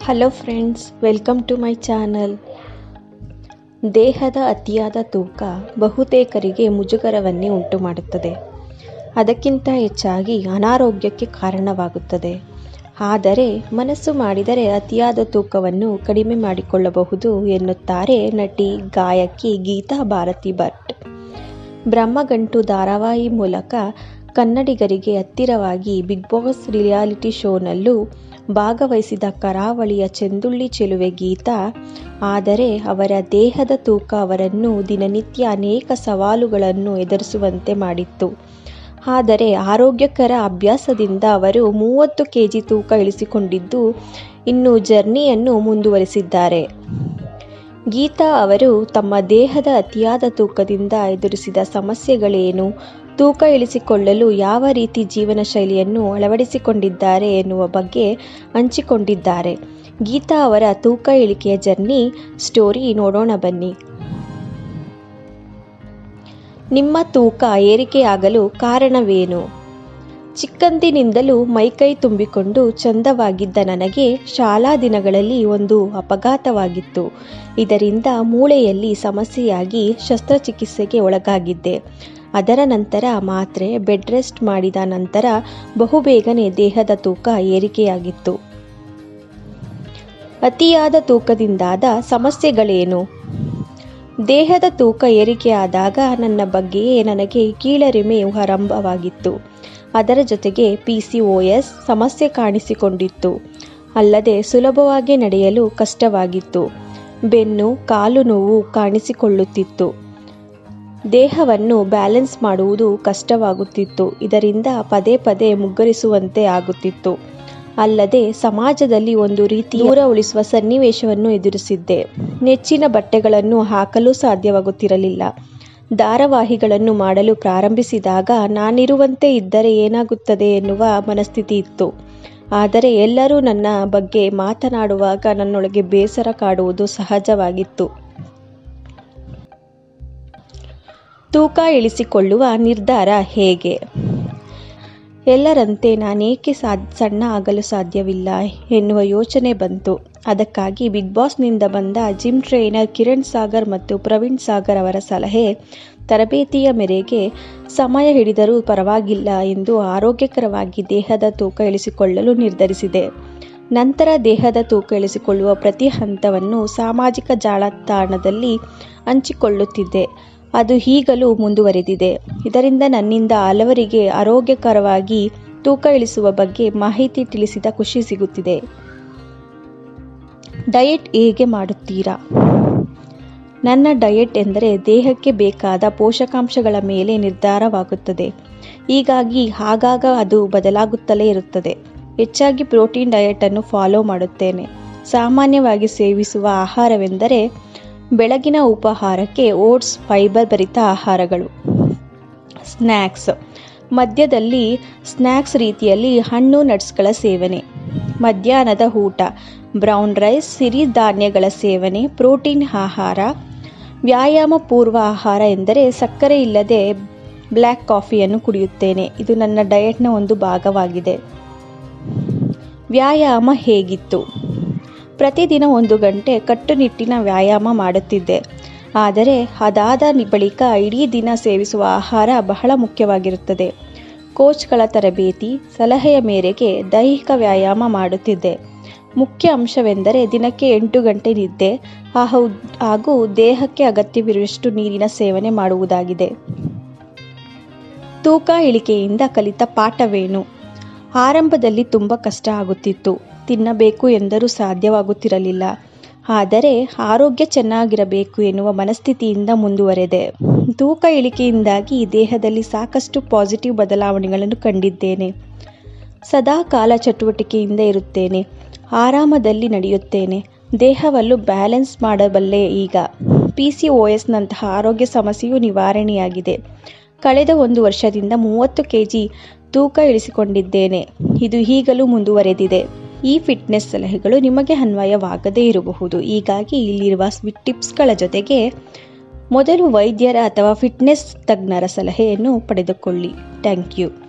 hello friends welcome to my channel ದೇಹದ ಅತಿಯಾದ ತೂಕ ಬಹುತೇಕರಿಗೆ ಮುಜುಗರವನ್ನೇ ಉಂಟು ಮಾಡುತ್ತದೆ ಅದಕ್ಕಿಂತ ಹೆಚ್ಚಾಗಿ ಅನಾರೋಗ್ಯಕ್ಕೆ ಕಾರಣವಾಗುತ್ತದೆ ಆದರೆ ಮನಸ್ಸು ಮಾಡಿದರೆ ಅತಿಯಾದ ತೂಕವನ್ನು ಕಡಿಮೆ ಮಾಡಿಕೊಳ್ಳಬಹುದು ಎನ್ನುತ್ತಾರೆ ನಟಿ ಗಾಯಕಿ ಗೀತಾ ಭಾರತಿ ಭಟ್ ಬ್ರಹ್ಮಗಂಟು ಧಾರಾವಾಹಿ ಮೂಲಕ ಕನ್ನಡಿಗರಿಗೆ ಹತ್ತಿರವಾಗಿ ಬಿಗ್ ಬಾಸ್ ರಿಯಾಲಿಟಿ ಶೋನಲ್ಲೂ ಭಾಗವಹಿಸಿದ ಕರಾವಳಿಯ ಚೆಂದುಳ್ಳಿ ಚೆಲುವೆ ಗೀತಾ ಆದರೆ ಅವರ ದೇಹದ ತೂಕ ಅವರನ್ನು ದಿನನಿತ್ಯ ಅನೇಕ ಸವಾಲುಗಳನ್ನು ಎದುರಿಸುವಂತೆ ಮಾಡಿತ್ತು ಆದರೆ ಆರೋಗ್ಯಕರ ಅಭ್ಯಾಸದಿಂದ ಅವರು ಮೂವತ್ತು ಕೆಜಿ ತೂಕ ಇಳಿಸಿಕೊಂಡಿದ್ದು ಇನ್ನು ಜರ್ನಿಯನ್ನು ಮುಂದುವರಿಸಿದ್ದಾರೆ ಗೀತಾ ಅವರು ತಮ್ಮ ದೇಹದ ಅತಿಯಾದ ತೂಕದಿಂದ ಎದುರಿಸಿದ ಸಮಸ್ಯೆಗಳೇನು ತೂಕ ಇಳಿಸಿಕೊಳ್ಳಲು ಯಾವ ರೀತಿ ಜೀವನ ಶೈಲಿಯನ್ನು ಅಳವಡಿಸಿಕೊಂಡಿದ್ದಾರೆ ಎನ್ನುವ ಬಗ್ಗೆ ಹಂಚಿಕೊಂಡಿದ್ದಾರೆ ಗೀತಾ ಅವರ ತೂಕ ಇಳಿಕೆಯ ಜರ್ನಿ ಸ್ಟೋರಿ ನೋಡೋಣ ಬನ್ನಿ ನಿಮ್ಮ ತೂಕ ಏರಿಕೆಯಾಗಲು ಕಾರಣವೇನು ಚಿಕ್ಕಂದಿನಿಂದಲೂ ಮೈಕೈ ತುಂಬಿಕೊಂಡು ಚಂದವಾಗಿದ್ದ ನನಗೆ ಶಾಲಾ ದಿನಗಳಲ್ಲಿ ಒಂದು ಅಪಘಾತವಾಗಿತ್ತು ಇದರಿಂದ ಮೂಳೆಯಲ್ಲಿ ಸಮಸ್ಯೆಯಾಗಿ ಶಸ್ತ್ರಚಿಕಿತ್ಸೆಗೆ ಒಳಗಾಗಿದ್ದೆ ಅದರ ನಂತರ ಮಾತ್ರೆ ಬೆಡ್ ರೆಸ್ಟ್ ಮಾಡಿದ ನಂತರ ಬಹುಬೇಗನೆ ದೇಹದ ತೂಕ ಏರಿಕೆಯಾಗಿತ್ತು ಅತಿಯಾದ ತೂಕದಿಂದಾದ ಸಮಸ್ಯೆಗಳೇನು ದೇಹದ ತೂಕ ಏರಿಕೆಯಾದಾಗ ನನ್ನ ಬಗ್ಗೆಯೇ ನನಗೆ ಕೀಳರಿಮೆಯು ಆರಂಭವಾಗಿತ್ತು ಅದರ ಜೊತೆಗೆ ಪಿ ಸಿ ಒ ಎಸ್ ಸಮಸ್ಯೆ ಕಾಣಿಸಿಕೊಂಡಿತ್ತು ಅಲ್ಲದೆ ಸುಲಭವಾಗಿ ನಡೆಯಲು ಕಷ್ಟವಾಗಿತ್ತು ಬೆನ್ನು ಕಾಲು ನೋವು ಕಾಣಿಸಿಕೊಳ್ಳುತ್ತಿತ್ತು ದೇಹವನ್ನು ಬ್ಯಾಲೆನ್ಸ್ ಮಾಡುವುದು ಕಷ್ಟವಾಗುತ್ತಿತ್ತು ಇದರಿಂದ ಪದೇ ಪದೇ ಮುಗ್ಗರಿಸುವಂತೆ ಆಗುತ್ತಿತ್ತು ಅಲ್ಲದೆ ಸಮಾಜದಲ್ಲಿ ಒಂದು ರೀತಿ ದೂರ ಉಳಿಸುವ ಸನ್ನಿವೇಶವನ್ನು ಎದುರಿಸಿದ್ದೆ ನೆಚ್ಚಿನ ಬಟ್ಟೆಗಳನ್ನು ಹಾಕಲು ಸಾಧ್ಯವಾಗುತ್ತಿರಲಿಲ್ಲ ಧಾರಾವಾಹಿಗಳನ್ನು ಮಾಡಲು ಪ್ರಾರಂಭಿಸಿದಾಗ ನಾನಿರುವಂತೆ ಇದ್ದರೆ ಏನಾಗುತ್ತದೆ ಎನ್ನುವ ಮನಸ್ಥಿತಿ ಇತ್ತು ಆದರೆ ಎಲ್ಲರೂ ನನ್ನ ಬಗ್ಗೆ ಮಾತನಾಡುವಾಗ ನನ್ನೊಳಗೆ ಬೇಸರ ಕಾಡುವುದು ಸಹಜವಾಗಿತ್ತು ತೂಕ ಇಳಿಸಿಕೊಳ್ಳುವ ನಿರ್ಧಾರ ಹೇಗೆ ಎಲ್ಲರಂತೆ ನಾನೇಕೆ ಸಾ ಸಣ್ಣ ಆಗಲು ಸಾಧ್ಯವಿಲ್ಲ ಎನ್ನುವ ಯೋಚನೆ ಬಂತು ಅದಕ್ಕಾಗಿ ಬಿಗ್ ಬಾಸ್ನಿಂದ ಬಂದ ಜಿಮ್ ಟ್ರೈನರ್ ಕಿರಣ್ ಸಾಗರ್ ಮತ್ತು ಪ್ರವೀಣ್ ಸಾಗರ್ ಅವರ ಸಲಹೆ ತರಬೇತಿಯ ಮೇರೆಗೆ ಸಮಯ ಹಿಡಿದರೂ ಪರವಾಗಿಲ್ಲ ಎಂದು ಆರೋಗ್ಯಕರವಾಗಿ ದೇಹದ ತೂಕ ಇಳಿಸಿಕೊಳ್ಳಲು ನಿರ್ಧರಿಸಿದೆ ನಂತರ ದೇಹದ ತೂಕ ಇಳಿಸಿಕೊಳ್ಳುವ ಪ್ರತಿ ಹಂತವನ್ನು ಸಾಮಾಜಿಕ ಜಾಲತಾಣದಲ್ಲಿ ಹಂಚಿಕೊಳ್ಳುತ್ತಿದ್ದೆ ಅದು ಈಗಲೂ ಮುಂದುವರೆದಿದೆ ಇದರಿಂದ ನನ್ನಿಂದ ಹಲವರಿಗೆ ಆರೋಗ್ಯಕರವಾಗಿ ತೂಕ ಇಳಿಸುವ ಬಗ್ಗೆ ಮಾಹಿತಿ ತಿಳಿಸಿದ ಖುಷಿ ಸಿಗುತ್ತಿದೆ ಡಯೆಟ್ ಹೇಗೆ ಮಾಡುತ್ತೀರಾ ನನ್ನ ಡಯೆಟ್ ಎಂದರೆ ದೇಹಕ್ಕೆ ಬೇಕಾದ ಪೋಷಕಾಂಶಗಳ ಮೇಲೆ ನಿರ್ಧಾರವಾಗುತ್ತದೆ ಹೀಗಾಗಿ ಆಗಾಗ ಅದು ಬದಲಾಗುತ್ತಲೇ ಇರುತ್ತದೆ ಹೆಚ್ಚಾಗಿ ಪ್ರೋಟೀನ್ ಡಯೆಟನ್ನು ಫಾಲೋ ಮಾಡುತ್ತೇನೆ ಸಾಮಾನ್ಯವಾಗಿ ಸೇವಿಸುವ ಆಹಾರವೆಂದರೆ ಬೆಳಗಿನ ಉಪಹಾರಕ್ಕೆ ಓಟ್ಸ್ ಫೈಬರ್ ಭರಿತ ಆಹಾರಗಳು ಸ್ನ್ಯಾಕ್ಸ್ ಮಧ್ಯದಲ್ಲಿ ಸ್ನ್ಯಾಕ್ಸ್ ರೀತಿಯಲ್ಲಿ ಹಣ್ಣು ನಟ್ಸ್ಗಳ ಸೇವನೆ ಮಧ್ಯಾಹ್ನದ ಊಟ ಬ್ರೌನ್ ರೈಸ್ ಸಿರಿಧಾನ್ಯಗಳ ಸೇವನೆ ಪ್ರೋಟೀನ್ ಆಹಾರ ವ್ಯಾಯಾಮ ಪೂರ್ವ ಆಹಾರ ಎಂದರೆ ಸಕ್ಕರೆ ಇಲ್ಲದೆ ಬ್ಲ್ಯಾಕ್ ಕಾಫಿಯನ್ನು ಕುಡಿಯುತ್ತೇನೆ ಇದು ನನ್ನ ಡಯಟ್ನ ಒಂದು ಭಾಗವಾಗಿದೆ ವ್ಯಾಯಾಮ ಹೇಗಿತ್ತು ಪ್ರತಿದಿನ ಒಂದು ಗಂಟೆ ಕಟ್ಟುನಿಟ್ಟಿನ ವ್ಯಾಯಾಮ ಮಾಡುತ್ತಿದ್ದೆ ಆದರೆ ಅದಾದ ಬಳಿಕ ಇಡೀ ದಿನ ಸೇವಿಸುವ ಆಹಾರ ಬಹಳ ಮುಖ್ಯವಾಗಿರುತ್ತದೆ ಕೋಚ್ಗಳ ತರಬೇತಿ ಸಲಹೆಯ ಮೇರೆಗೆ ದೈಹಿಕ ವ್ಯಾಯಾಮ ಮಾಡುತ್ತಿದ್ದೆ ಮುಖ್ಯ ಅಂಶವೆಂದರೆ ದಿನಕ್ಕೆ ಎಂಟು ಗಂಟೆ ನಿದ್ದೆ ಹಾಗೂ ದೇಹಕ್ಕೆ ಅಗತ್ಯವಿರುವಷ್ಟು ನೀರಿನ ಸೇವನೆ ಮಾಡುವುದಾಗಿದೆ ತೂಕ ಇಳಿಕೆಯಿಂದ ಕಲಿತ ಪಾಠವೇನು ಆರಂಭದಲ್ಲಿ ತುಂಬ ಕಷ್ಟ ಆಗುತ್ತಿತ್ತು ತಿನ್ನಬೇಕು ಎಂದರೂ ಸಾಧ್ಯವಾಗುತ್ತಿರಲಿಲ್ಲ ಆದರೆ ಆರೋಗ್ಯ ಚೆನ್ನಾಗಿರಬೇಕು ಎನ್ನುವ ಮನಸ್ಥಿತಿಯಿಂದ ಮುಂದುವರೆದೆ ತೂಕ ಇಳಿಕೆಯಿಂದಾಗಿ ದೇಹದಲ್ಲಿ ಸಾಕಷ್ಟು ಪಾಸಿಟಿವ್ ಬದಲಾವಣೆಗಳನ್ನು ಕಂಡಿದ್ದೇನೆ ಸದಾ ಕಾಲ ಚಟುವಟಿಕೆಯಿಂದ ಇರುತ್ತೇನೆ ಆರಾಮದಲ್ಲಿ ನಡೆಯುತ್ತೇನೆ ದೇಹವನ್ನು ಬ್ಯಾಲೆನ್ಸ್ ಮಾಡಬಲ್ಲೆ ಈಗ ಪಿ ಸಿ ಒ ಎಸ್ನಂತಹ ಆರೋಗ್ಯ ಸಮಸ್ಯೆಯು ನಿವಾರಣೆಯಾಗಿದೆ ಕಳೆದ ಒಂದು ವರ್ಷದಿಂದ ಮೂವತ್ತು ಕೆ ಜಿ ತೂಕ ಇಳಿಸಿಕೊಂಡಿದ್ದೇನೆ ಇದು ಈಗಲೂ ಮುಂದುವರೆದಿದೆ ಈ ಫಿಟ್ನೆಸ್ ಸಲಹೆಗಳು ನಿಮಗೆ ಅನ್ವಯವಾಗದೇ ಇರಬಹುದು ಹೀಗಾಗಿ ಇಲ್ಲಿರುವ ಸ್ವಿಟ್ ಟಿಪ್ಸ್ಗಳ ಜೊತೆಗೆ ಮೊದಲು ವೈದ್ಯರ ಅಥವಾ ಫಿಟ್ನೆಸ್ ತಜ್ಞರ ಸಲಹೆಯನ್ನು ಪಡೆದುಕೊಳ್ಳಿ ಥ್ಯಾಂಕ್ ಯು